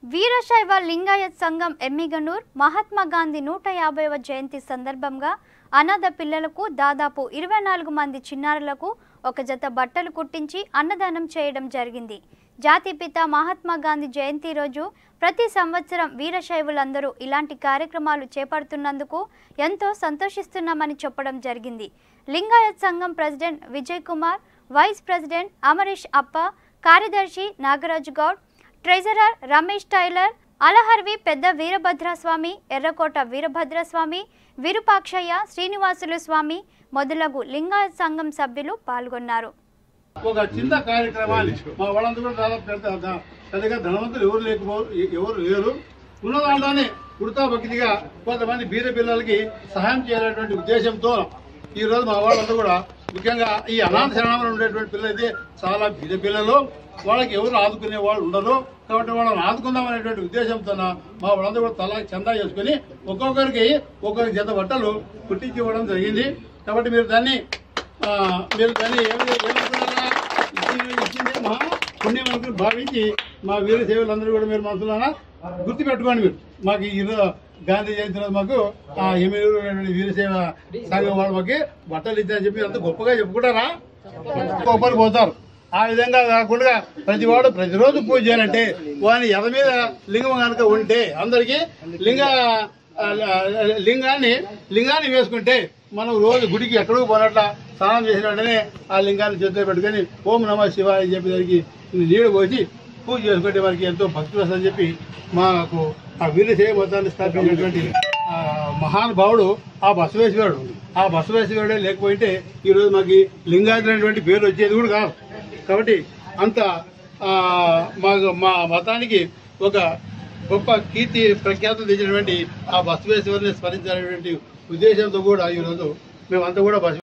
వీరశైవ లింగాయత్ సంఘం ఎమ్మిగనూర్ మహాత్మా గాంధీ నూట యాభైవ జయంతి సందర్భంగా అనాథ పిల్లలకు దాదాపు ఇరవై నాలుగు మంది చిన్నారులకు ఒక జత బట్టలు కుట్టించి అన్నదానం చేయడం జరిగింది జాతిపిత మహాత్మా గాంధీ జయంతి రోజు ప్రతి సంవత్సరం వీరశైవులందరూ ఇలాంటి కార్యక్రమాలు చేపడుతున్నందుకు ఎంతో సంతోషిస్తున్నామని చెప్పడం జరిగింది లింగాయత్ సంఘం president Vijay Kumar vice president Amareesh Appa కార్యదర్శి నాగరాజు గౌడ్ ట్రెజరర్ రమేష్ టైలర్ అలహర్వి పెద్ద వీరభద్రస్వామి ఎర్రకోట వీరభద్రస్వామి విరూపాక్షయ్య శ్రీనివాసులు స్వామి మొదలగు లింగాయత్ సంఘం సభ్యులు పాల్గొన్నారు ఒక చిన్న కార్యక్రమాన్ని మా వాళ్ళందరూ కూడా దాదాపు పెద్ద ద- పెద్దగా ధనవంతులు ఎవరు లేకపో ఎవరు లేరు ఉన్న దాంట్లోనే ఉడతా భక్తిగా కొంతమంది బీద పిల్లలకి సహాయం చేయాలనేటువంటి ఉద్దేశంతో ఈ రోజు మా వాళ్ళందరూ కూడా ముఖ్యంగా ఈ అనాథ శరణంలో ఉండేటువంటి పిల్లలు అయితే చాలా బీద పిల్లలు వాళ్ళకి ఎవరు ఆదుకునే వాళ్ళు ఉండరు కాబట్టి వాళ్ళని ఆదుకుందాం అనేటువంటి ఉద్దేశంతో మా వాళ్ళందరూ కూడా తలా చందా చేసుకుని ఒక్కొక్కరికి ఒక్కొక్క జత బట్టలు కుట్టించి ఇవ్వడం జరిగింది కాబట్టి మీరు దాన్ని ఆ, మీరు దాన్ని ఏమి ఏమనుకున్నారా ఇచ్చి- ఇచ్చిందే మా పుణ్యం అనుకుని భావించి మా వీర సేవలందరూ కూడా మీరు మనసులోన గుర్తు పెట్టుకోండి మీరు మాకు ఈ రోజు గాంధీ జయంతి రోజు మాకు ఆ ఎమ్మెల్యేలు ఉన్నటువంటి వీరసేవ సంఘం వాళ్ళు మాకు బట్టలు ఇచ్చారని చెప్పి అంత గొప్పగా చెప్పుకుంటారా గొప్పలు పోతారు ఆ విధంగా కాకుండా ప్రతి వాడు ప్రతిరోజు పూజ చేయాలంటే వాని ఎద మీద లింగం కనుక ఉంటే అందరికి లింగ ఆ, లింగాన్ని లింగాన్ని వేసుకుంటే మనం రోజు గుడికి ఎక్కడికి పోనట్ల స్నానం చేసిన వెంటనే ఆ లింగాన్ని చేతిలో పెట్టుకొని ఓం నమ శివాయ అని చెప్పి దానికి నీళ్ళు పోసి పూజ చేసుకుంటే మనకి ఎంతో భక్తి వస్తుందని చెప్పి మాకు ఆ వీరశైవ మతాన్ని స్థాపించినటువంటి ఆ మహానుభావుడు ఆ బసవేశ్వరుడు ఆ బసవేశ్వరుడే లేకపోతే ఈ రోజు మాకు లింగాయతుడు అనేటువంటి పేరు వచ్చేది కూడా కాదు కాబట్టి అంత ఆ, మాకు మా మతానికి ఒక గొప్ప కీర్తి ప్రఖ్యాతులు తెచ్చినటువంటి ఆ బసవేశ్వరుని స్మరించాలనేటువంటి ఉద్దేశంతో కూడా ఈరోజు మేమంతా కూడా బస